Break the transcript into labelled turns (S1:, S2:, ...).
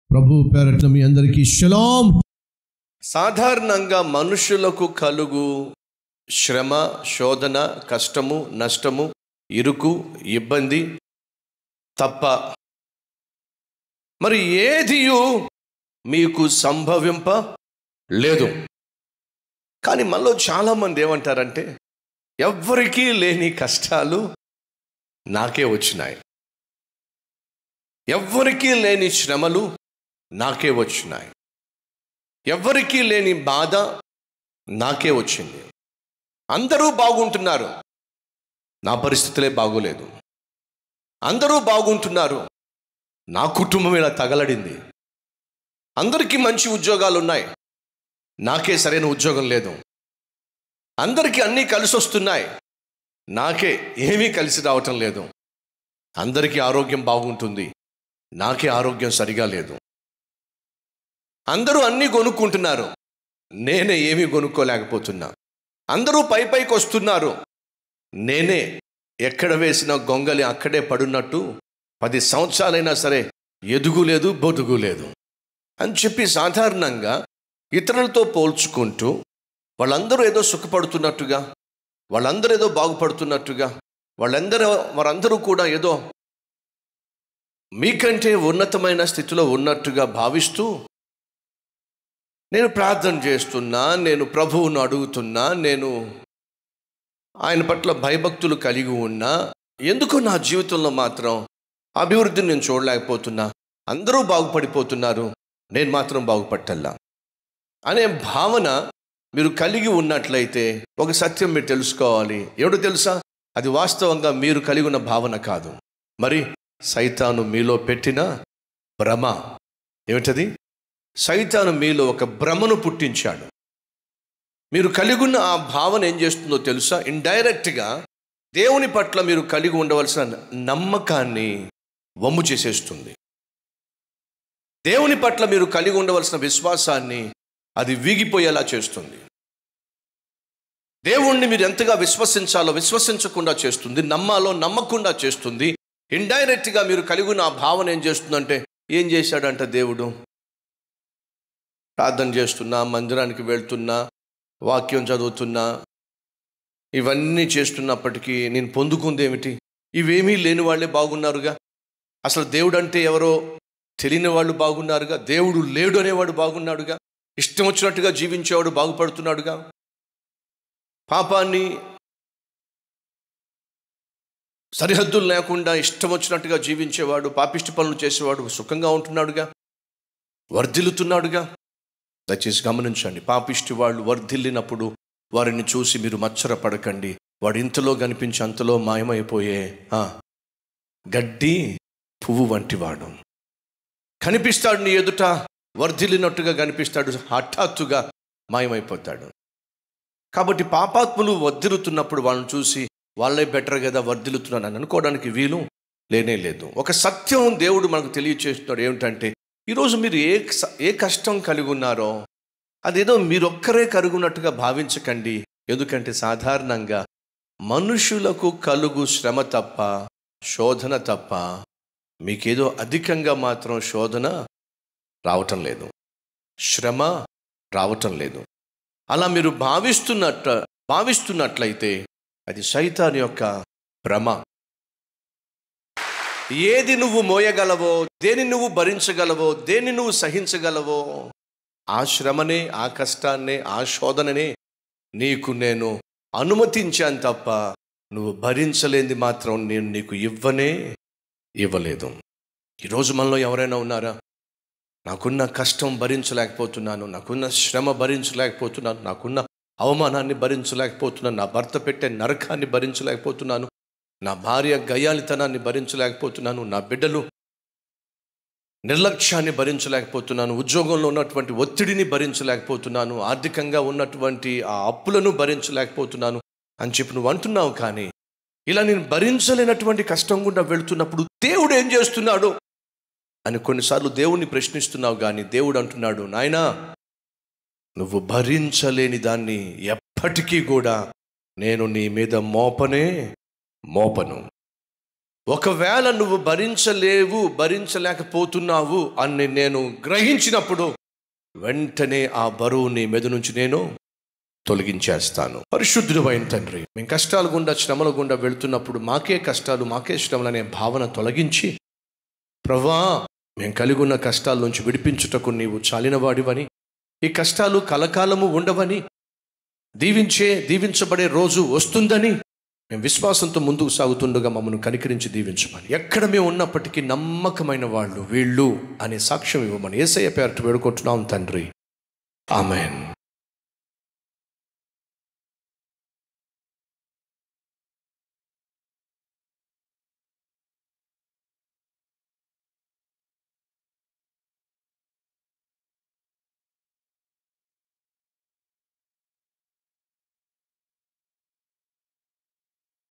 S1: ప్రభు పేరట్ల మీ అందరికీ షలాం
S2: సాధారణంగా మనుషులకు కలుగు శ్రమ శోధన కష్టము నష్టము ఇరుకు ఇబ్బంది తప్ప మరి ఏదియు మీకు సంభవింప లేదు కానీ మనలో చాలామంది ఏమంటారంటే ఎవ్వరికీ లేని కష్టాలు నాకే వచ్చినాయి ఎవ్వరికీ లేని శ్రమలు నాకే వచ్చినాయి ఎవ్వరికీ లేని బాధ నాకే వచ్చింది అందరూ బాగుంటున్నారు నా పరిస్థితులే బాగోలేదు అందరూ బాగుంటున్నారు నా కుటుంబం ఇలా తగలడింది అందరికీ మంచి ఉద్యోగాలు ఉన్నాయి నాకే సరైన ఉద్యోగం లేదు అందరికీ అన్నీ కలిసి వస్తున్నాయి నాకే ఏమీ కలిసి రావటం లేదు అందరికీ ఆరోగ్యం బాగుంటుంది నాకే ఆరోగ్యం సరిగా లేదు అందరూ అన్నీ కొనుక్కుంటున్నారు నేనే ఏమీ కొనుక్కోలేకపోతున్నా అందరూ పై పైకి వస్తున్నారు నేనే ఎక్కడ వేసిన గొంగలి అక్కడే పడున్నట్టు పది సంవత్సరాలైనా సరే ఎదుగు లేదు బొదుగు లేదు అని చెప్పి సాధారణంగా ఇతరులతో పోల్చుకుంటూ వాళ్ళందరూ ఏదో సుఖపడుతున్నట్టుగా వాళ్ళందరూ ఏదో బాగుపడుతున్నట్టుగా వాళ్ళందరూ వారందరూ కూడా ఏదో మీకంటే ఉన్నతమైన స్థితిలో ఉన్నట్టుగా భావిస్తూ నేను ప్రార్థన చేస్తున్నా నేను ప్రభువును అడుగుతున్నా నేను ఆయన పట్ల భయభక్తులు కలిగి ఉన్నా ఎందుకు నా జీవితంలో మాత్రం అభివృద్ధిని నేను చూడలేకపోతున్నా అందరూ బాగుపడిపోతున్నారు నేను మాత్రం బాగుపట్టల్లా అనే భావన మీరు కలిగి ఉన్నట్లయితే ఒక సత్యం మీరు తెలుసుకోవాలి ఎవడు తెలుసా అది వాస్తవంగా మీరు కలిగి ఉన్న భావన కాదు మరి సైతాను మీలో పెట్టిన భ్రమ ఏమిటది సైతాను మీలో ఒక భ్రమను పుట్టించాడు మీరు కలిగి ఉన్న ఆ భావన ఏం చేస్తుందో తెలుసా ఇండైరెక్ట్గా దేవుని పట్ల మీరు కలిగి ఉండవలసిన నమ్మకాన్ని వమ్ము చేసేస్తుంది దేవుని పట్ల మీరు కలిగి ఉండవలసిన విశ్వాసాన్ని అది వీగిపోయేలా చేస్తుంది దేవుణ్ణి మీరు ఎంతగా విశ్వసించాలో విశ్వసించకుండా చేస్తుంది నమ్మాలో నమ్మకుండా చేస్తుంది ఇండైరెక్ట్గా మీరు కలిగి ఉన్న ఆ భావన ఏం చేస్తుందంటే ఏం చేశాడంట దేవుడు ప్రార్థన చేస్తున్నా మందిరానికి వెళ్తున్నా వాక్యం చదువుతున్నా ఇవన్నీ చేస్తున్నప్పటికీ నేను పొందుకుంది ఏమిటి ఇవేమీ లేని వాళ్ళే బాగున్నారుగా అసలు దేవుడు అంటే ఎవరో తెలియని వాళ్ళు బాగున్నారుగా దేవుడు లేడు అనేవాడు బాగున్నాడుగా ఇష్టం వచ్చినట్టుగా జీవించేవాడు బాగుపడుతున్నాడుగా పాపాన్ని సరిహద్దులు లేకుండా ఇష్టం వచ్చినట్టుగా జీవించేవాడు పాపిష్టి పనులు చేసేవాడు సుఖంగా ఉంటున్నాడుగా వర్ధిల్లుతున్నాడుగా దయచేసి గమనించండి పాపిష్టి వాళ్ళు వర్ధిల్లినప్పుడు వారిని చూసి మీరు మచ్చరపడకండి వాడు ఇంతలో కనిపించి అంతలో మాయమైపోయే ఆ, గడ్డి పువ్వు వంటివాడు కనిపిస్తాడు నీ ఎదుట వర్ధిల్లినట్టుగా కనిపిస్తాడు హఠాత్తుగా మాయమైపోతాడు కాబట్టి పాపాత్ములు వర్ధిల్లుతున్నప్పుడు వాళ్ళని చూసి వాళ్ళే బెటర్ కదా వర్ధిల్లుతున్నాను అని అనుకోవడానికి వీలు లేనే లేదు ఒక సత్యం దేవుడు మనకు తెలియచేస్తున్నాడు ఏమిటంటే ఈరోజు మీరు ఏ స- ఏ కష్టం కలిగి ఉన్నారో అదేదో మీరొక్కరే కరుగున్నట్టుగా భావించకండి ఎందుకంటే సాధారణంగా మనుషులకు కలుగు శ్రమ తప్ప శోధన తప్ప మీకేదో అధికంగా మాత్రం శోధన రావటం లేదు శ్రమ రావటం లేదు అలా మీరు భావిస్తున్నట్ట భావిస్తున్నట్లయితే అది సైతాన్ యొక్క భ్రమ ఏది నువ్వు మోయగలవో దేని నువ్వు భరించగలవో దేన్ని నువ్వు సహించగలవో ఆ శ్రమనే ఆ కష్టాన్నే ఆ శోధననే నీకు నేను అనుమతించాను తప్ప నువ్వు భరించలేంది మాత్రం నేను నీకు ఇవ్వనే ఇవ్వలేదు ఈరోజు మనలో ఎవరైనా ఉన్నారా నాకున్న కష్టం భరించలేకపోతున్నాను నాకున్న శ్రమ భరించలేకపోతున్నాను నాకున్న అవమానాన్ని భరించలేకపోతున్నాను నా భర్త పెట్టే నరకాన్ని భరించలేకపోతున్నాను నా భార్య గయాలితనాన్ని భరించలేకపోతున్నాను నా బిడ్డలు నిర్లక్ష్యాన్ని భరించలేకపోతున్నాను ఉద్యోగంలో ఉన్నటువంటి ఒత్తిడిని భరించలేకపోతున్నాను ఆర్థికంగా ఉన్నటువంటి ఆ అప్పులను భరించలేకపోతున్నాను అని చెప్పి నువ్వు అంటున్నావు కానీ ఇలా నేను భరించలేనటువంటి కష్టం గుండా వెళ్తున్నప్పుడు దేవుడు ఏం చేస్తున్నాడు అని కొన్నిసార్లు దేవుణ్ణి ప్రశ్నిస్తున్నావు కానీ దేవుడు అంటున్నాడు నాయనా నువ్వు భరించలేని దాన్ని ఎప్పటికీ కూడా నేను నీ మీద మోపనే మోపను ఒకవేళ నువ్వు భరించలేవు భరించలేకపోతున్నావు అని నేను గ్రహించినప్పుడు వెంటనే ఆ బరువు నీ మీద నుంచి నేను తొలగించేస్తాను పరిశుద్ధుడు అయిన తండ్రి మేము కష్టాల గుండా శ్రమల గుండా వెళ్తున్నప్పుడు మాకే కష్టాలు మాకే శ్రమలు అనే భావన తొలగించి ప్రభా మేము కలిగి ఉన్న కష్టాల నుంచి విడిపించుటకు నీవు చాలినవాడివని ఈ కష్టాలు కలకాలము ఉండవని దీవించే దీవించబడే రోజు వస్తుందని మేము విశ్వాసంతో ముందుకు సాగుతుండగా మమ్మల్ని కనికరించి దీవించమని ఎక్కడ మేము ఉన్నప్పటికీ నమ్మకమైన వాళ్ళు వీళ్ళు అనే సాక్ష్యం ఇవ్వమని ఏసయ్య పేరట వేడుకుంటున్నాం తండ్రి ఆమెన్